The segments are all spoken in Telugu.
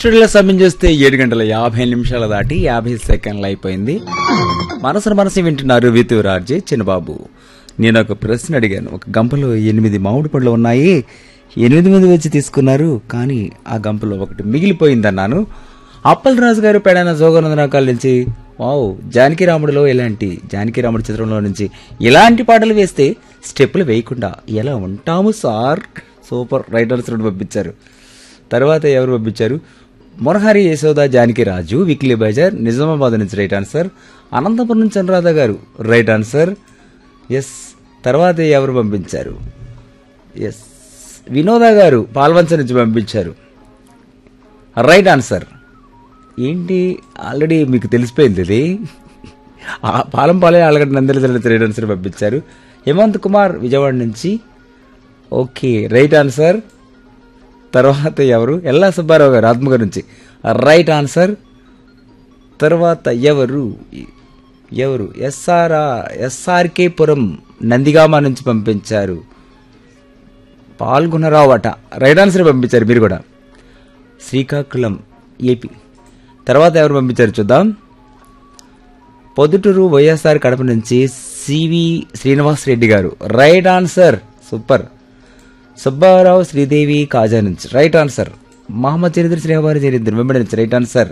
స్టూడియోలో సమయం చేస్తే ఏడు గంటల యాభై నిమిషాల దాటి యాభై సెకండ్లు అయిపోయింది మనసును మనసు వింటున్నారు వితు రాజే చిన్నబాబు నేను ఒక ప్రశ్న అడిగాను ఒక గంపలో ఎనిమిది మామిడి పండ్లు ఉన్నాయి ఎనిమిది మంది వచ్చి తీసుకున్నారు కానీ ఆ గంపలో ఒకటి మిగిలిపోయిందన్నాను అప్పల్ రాజు గారు పెడైన జోగనందనాకాల నుంచి వావ్ జానకి రాముడిలో ఇలాంటి జానకి రాముడి చిత్రంలో నుంచి ఇలాంటి పాటలు వేస్తే స్టెప్పులు వేయకుండా ఎలా ఉంటాము సార్ సూపర్ రైటర్స్ నుండి పంపించారు తర్వాత ఎవరు పంపించారు మొరహారి యశోద జానకి రాజు వీక్లీ బజార్ నిజామాబాద్ నుంచి రైట్ ఆన్సర్ అనంతపురం నుంచి అనురాధ గారు రైట్ ఆన్సర్ ఎస్ తర్వాత ఎవరు పంపించారు ఎస్ వినోద గారు పాల్వంచ నుంచి పంపించారు రైట్ ఆన్సర్ ఏంటి ఆల్రెడీ మీకు తెలిసిపోయింది ఇది ఆ పాలం పాలే ఆలగడ్డ నందలి రైట్ ఆన్సర్ పంపించారు హేమంత్ కుమార్ విజయవాడ నుంచి ఓకే రైట్ ఆన్సర్ తర్వాత ఎవరు ఎల్లా సుబ్బారావు గారు ఆత్మగారి నుంచి రైట్ ఆన్సర్ తర్వాత ఎవరు ఎవరు ఎస్ఆర్ ఎస్ఆర్కే పురం నందిగామ నుంచి పంపించారు పాల్గొనరావు అట రైట్ ఆన్సర్ పంపించారు మీరు కూడా శ్రీకాకుళం ఏపీ తర్వాత ఎవరు పంపించారు చూద్దాం పొద్దుటూరు వైఎస్ఆర్ కడప నుంచి సివి శ్రీనివాస్ రెడ్డి గారు right answer super Subbarao Sridevi Kaja నుంచి రైట్ ఆన్సర్ మహమ్మద్ చరిత్ర శ్రీహబారి చరిత్ర వెంబడి నుంచి రైట్ ఆన్సర్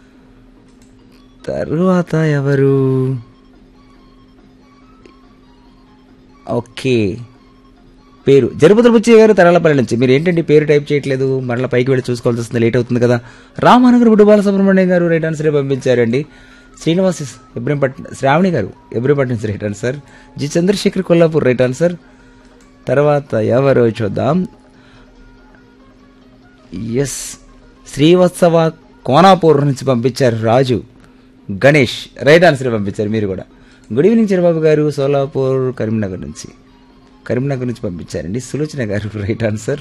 తరువాత ఎవరు ఓకే పేరు జరుపతుల బుచ్చి గారు తరాలపల్లి నుంచి మీరు ఏంటండి పేరు టైప్ చేయట్లేదు మరలా పైకి వెళ్ళి చూసుకోవాల్సి వస్తుంది లేట్ అవుతుంది కదా రామానగర్ బుడ్డు బాలసుబ్రహ్మణ్యం గారు రైట్ ఆన్సర్ పంపించారండి శ్రీనివాస్ ఇబ్రహీంపట్నం శ్రావణి గారు ఇబ్రహీంపట్నం నుంచి right answer G Chandrashekar Kollapur right answer తర్వాత ఎవరు చూద్దాం ఎస్ శ్రీవత్సవ కోనాపూర్ నుంచి పంపించారు రాజు గణేష్ రైట్ ఆన్సర్ పంపించారు మీరు కూడా గుడ్ ఈవినింగ్ చిరబాబు గారు సోలాపూర్ కరీంనగర్ నుంచి కరీంనగర్ నుంచి పంపించారండి సులోచన గారు రైట్ ఆన్సర్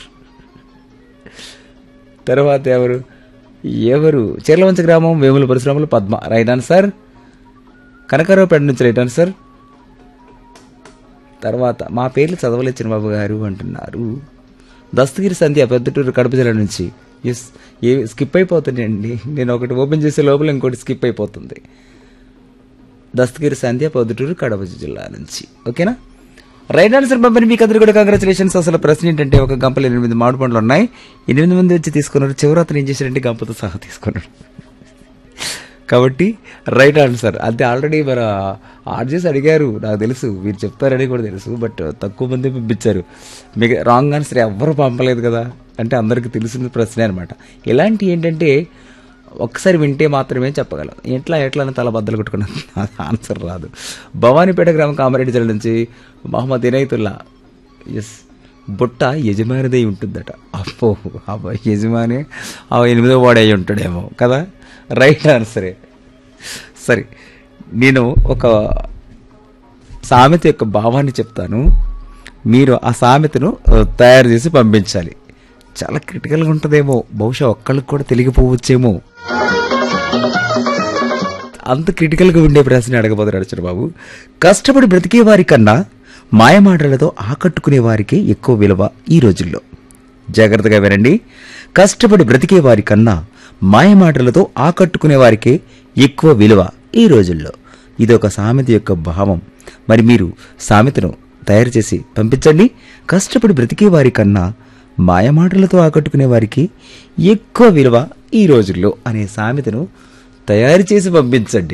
తర్వాత ఎవరు ఎవరు చీర్లవంచ గ్రామం వేముల పరిశ్రమలు పద్మ రైట్ ఆన్సర్ కనకారావుపేట నుంచి రైట్ ఆన్సర్ తర్వాత మా పేర్లు చదవలేదు చిన్నబాబు గారు అంటున్నారు దస్తగిరి సంధ్య పెద్దటూరు కడప జిల్లా నుంచి ఎస్ ఏ స్కిప్ అయిపోతుందండి నేను ఒకటి ఓపెన్ చేసే లోపల ఇంకోటి స్కిప్ అయిపోతుంది దస్తగిరి సంధ్య పొద్దుటూరు కడప జిల్లా నుంచి ఓకేనా రైట్ ఆన్సర్ పంపిణీ మీకు అందరు కూడా కంగ్రాచులేషన్స్ అసలు ప్రశ్న ఏంటంటే ఒక గంపలు ఎనిమిది మామిడి పండ్లు ఉన్నాయి ఎనిమిది మంది వచ్చి తీసుకున్నారు చివరి అతను ఏం చేశారంటే గంపతో సహా తీసుకున్నాడు కాబట్టి రైట్ ఆన్సర్ అది ఆల్రెడీ మన ఆర్ట్ చేసి అడిగారు నాకు తెలుసు మీరు చెప్తారని కూడా తెలుసు బట్ తక్కువ మంది పంపించారు మీకు రాంగ్ ఆన్సర్ ఎవ్వరు పంపలేదు కదా అంటే అందరికీ తెలిసిన ప్రశ్నే అనమాట ఇలాంటి ఏంటంటే ఒక్కసారి వింటే మాత్రమే చెప్పగలం ఎట్లా ఎట్లా అని తల బద్దలు కొట్టుకున్నాను ఆన్సర్ రాదు భవానీపేట గ్రామం కామారెడ్డి జిల్లా నుంచి మహమ్మద్ ఇనైతుల్లా ఎస్ బుట్ట యజమానిదై ఉంటుందట అప్పో అబ్బా యజమాని ఆ ఎనిమిదో వాడు అయి ఉంటాడేమో కదా రైట్ ఆన్సరే సరే నేను ఒక సామెత యొక్క భావాన్ని చెప్తాను మీరు ఆ సామెతను ఆ, తయారు చేసి పంపించాలి చాలా క్రిటికల్గా ఉంటుందేమో బహుశా ఒక్కళ్ళకి కూడా తెలియకపోవచ్చేమో అంత క్రిటికల్గా ఉండే ప్రశ్న అడగబోతున్నాడు చంద్రబాబు కష్టపడి బ్రతికే వారి కన్నా మాయమాటలతో ఆకట్టుకునే వారికి ఎక్కువ విలువ ఈ రోజుల్లో జాగ్రత్తగా వినండి కష్టపడి బ్రతికే వారి కన్నా మాయమాటలతో ఆకట్టుకునే వారికే ఎక్కువ విలువ ఈ రోజుల్లో ఇది ఒక సామెత యొక్క భావం మరి మీరు సామెతను తయారు చేసి పంపించండి కష్టపడి బ్రతికే వారి కన్నా మాయమాటలతో ఆకట్టుకునే వారికి ఎక్కువ విలువ ఈ రోజుల్లో అనే సామెతను తయారు చేసి పంపించండి